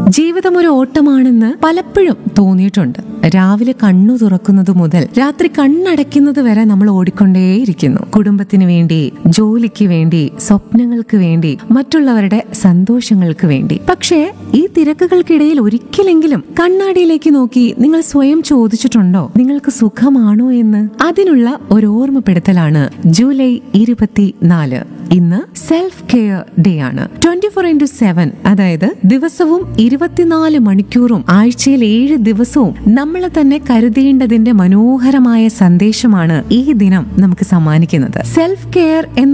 ജീവിതം ഒരു ഓട്ടമാണെന്ന് പലപ്പോഴും തോന്നിയിട്ടുണ്ട് രാവിലെ കണ്ണു തുറക്കുന്നത് മുതൽ രാത്രി കണ്ണടയ്ക്കുന്നത് വരെ നമ്മൾ ഓടിക്കൊണ്ടേയിരിക്കുന്നു കുടുംബത്തിന് വേണ്ടി ജോലിക്ക് വേണ്ടി സ്വപ്നങ്ങൾക്ക് വേണ്ടി മറ്റുള്ളവരുടെ സന്തോഷങ്ങൾക്ക് വേണ്ടി പക്ഷേ ഈ തിരക്കുകൾക്കിടയിൽ ഒരിക്കലെങ്കിലും കണ്ണാടിയിലേക്ക് നോക്കി നിങ്ങൾ സ്വയം ചോദിച്ചിട്ടുണ്ടോ നിങ്ങൾക്ക് സുഖമാണോ എന്ന് അതിനുള്ള ഒരു ഓർമ്മപ്പെടുത്തലാണ് ജൂലൈ ഇരുപത്തിനാല് ഇന്ന് സെൽഫ് കെയർ ഡേ ആണ് ട്വന്റി ഫോർ ഇന്റു സെവൻ അതായത് ദിവസവും ഇരുപത്തിനാല് മണിക്കൂറും ആഴ്ചയിൽ ഏഴ് ദിവസവും നമ്മളെ തന്നെ കരുതേണ്ടതിന്റെ മനോഹരമായ സന്ദേശമാണ് ഈ ദിനം നമുക്ക് സമ്മാനിക്കുന്നത് സെൽഫ് കെയർ എന്ന